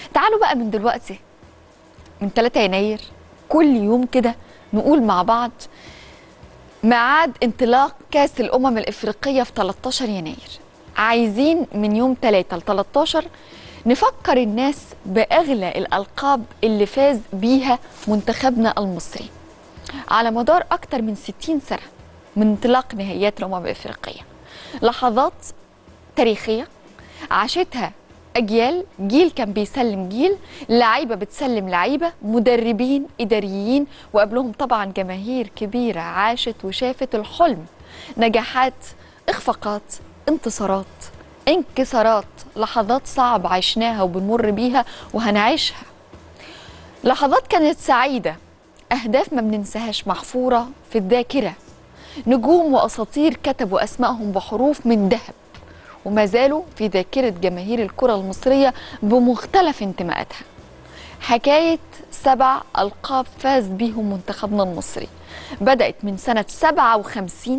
تعالوا بقى من دلوقتي من 3 يناير كل يوم كده نقول مع بعض ميعاد انطلاق كاس الامم الافريقيه في 13 يناير عايزين من يوم 3 ل 13 نفكر الناس باغلى الالقاب اللي فاز بيها منتخبنا المصري على مدار اكتر من 60 سنه من انطلاق نهائيات الامم الافريقيه لحظات تاريخيه عاشتها اجيال جيل كان بيسلم جيل لعيبه بتسلم لعيبه مدربين اداريين وقبلهم طبعا جماهير كبيره عاشت وشافت الحلم نجاحات اخفاقات انتصارات انكسارات لحظات صعب عشناها وبنمر بيها وهنعيشها لحظات كانت سعيده اهداف ما بننساهاش محفوره في الذاكره نجوم واساطير كتبوا اسمائهم بحروف من ذهب وما زالوا في ذاكرة جماهير الكرة المصرية بمختلف انتماءاتها حكاية سبع ألقاب فاز بيهم منتخبنا المصري بدأت من سنة 57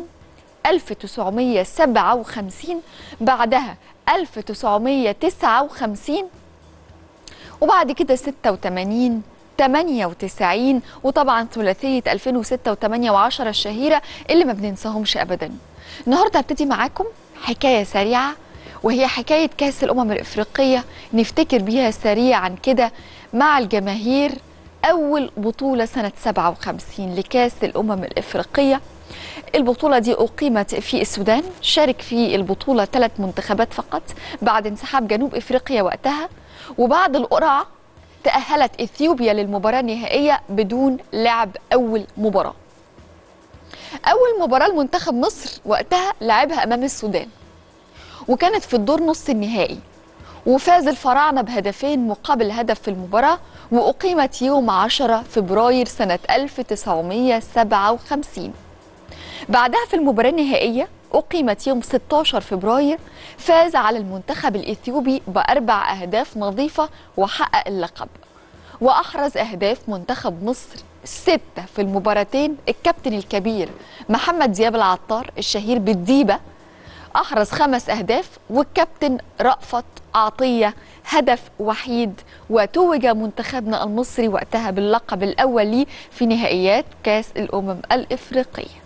1957 بعدها 1959 وبعد كده 86 98 وطبعا ثلاثية 2006 و8 و10 الشهيرة اللي ما بننساهمش أبدا النهاردة هبتدي معاكم حكاية سريعة وهي حكاية كأس الأمم الإفريقية نفتكر بيها سريعا كده مع الجماهير أول بطولة سنة 57 لكأس الأمم الإفريقية البطولة دي أقيمت في السودان شارك في البطولة ثلاث منتخبات فقط بعد انسحاب جنوب إفريقيا وقتها وبعد القرعة تأهلت إثيوبيا للمباراة النهائية بدون لعب أول مباراة أول مباراة لمنتخب مصر وقتها لعبها أمام السودان وكانت في الدور نص النهائي وفاز الفراعنة بهدفين مقابل هدف في المباراة وأقيمت يوم 10 فبراير سنة 1957 بعدها في المباراة النهائية أقيمت يوم 16 فبراير فاز على المنتخب الإثيوبي بأربع أهداف نظيفة وحقق اللقب وأحرز أهداف منتخب مصر ستة في المباراتين الكابتن الكبير محمد دياب العطار الشهير بالديبة أحرز خمس أهداف والكابتن رأفت عطية هدف وحيد وتوج منتخبنا المصري وقتها باللقب الأول ليه في نهائيات كاس الأمم الإفريقية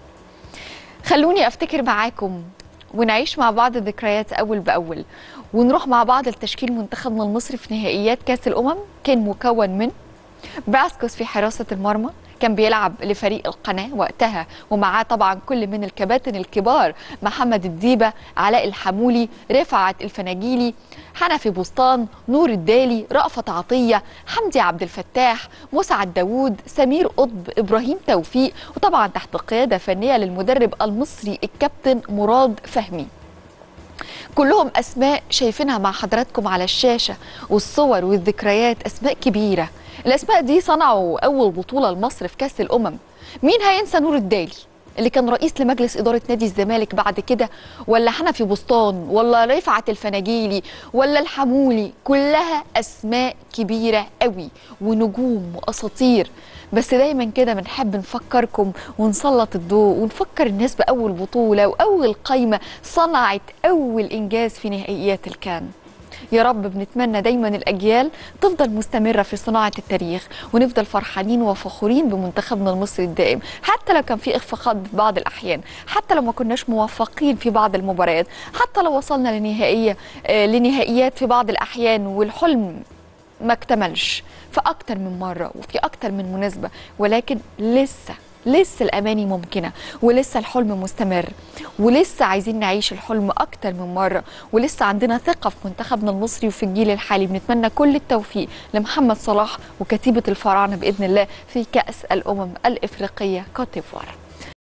خلوني أفتكر معاكم ونعيش مع بعض الذكريات أول بأول ونروح مع بعض لتشكيل منتخبنا المصري في نهائيات كاس الأمم كان مكون من باسكوس في حراسة المرمى كان بيلعب لفريق القناة وقتها ومعاه طبعا كل من الكباتن الكبار محمد الديبة علاء الحمولي رفعت الفناجيلي حنفي بسطان نور الدالي رأفت عطية حمدي عبد الفتاح مسعد داوود سمير قطب إبراهيم توفيق وطبعا تحت قيادة فنية للمدرب المصري الكابتن مراد فهمي كلهم أسماء شايفينها مع حضراتكم على الشاشة والصور والذكريات أسماء كبيرة الأسماء دي صنعوا أول بطولة لمصر في كأس الأمم مين هينسى نور الدالي اللي كان رئيس لمجلس إدارة نادي الزمالك بعد كده ولا حنفي بسطان ولا رفعت الفناجيلي ولا الحمولي كلها أسماء كبيرة قوي ونجوم وأساطير بس دايما كده بنحب نفكركم ونسلط الضوء ونفكر الناس بأول بطولة وأول قايمة صنعت أول إنجاز في نهائيات الكان يا رب بنتمنى دايما الأجيال تفضل مستمرة في صناعة التاريخ ونفضل فرحانين وفخورين بمنتخبنا المصري الدائم حتى لو كان في إخفاقات في بعض الأحيان حتى لو ما كناش موفقين في بعض المباريات حتى لو وصلنا لنهائية آه لنهائيات في بعض الأحيان والحلم ما اكتملش في أكتر من مرة وفي أكتر من مناسبة ولكن لسه لسه الأماني ممكنة ولسه الحلم مستمر ولسه عايزين نعيش الحلم أكتر من مرة ولسه عندنا ثقة في منتخبنا المصري وفي الجيل الحالي بنتمنى كل التوفيق لمحمد صلاح وكتيبة الفراعنة بإذن الله في كأس الأمم الإفريقية كوت ديفوار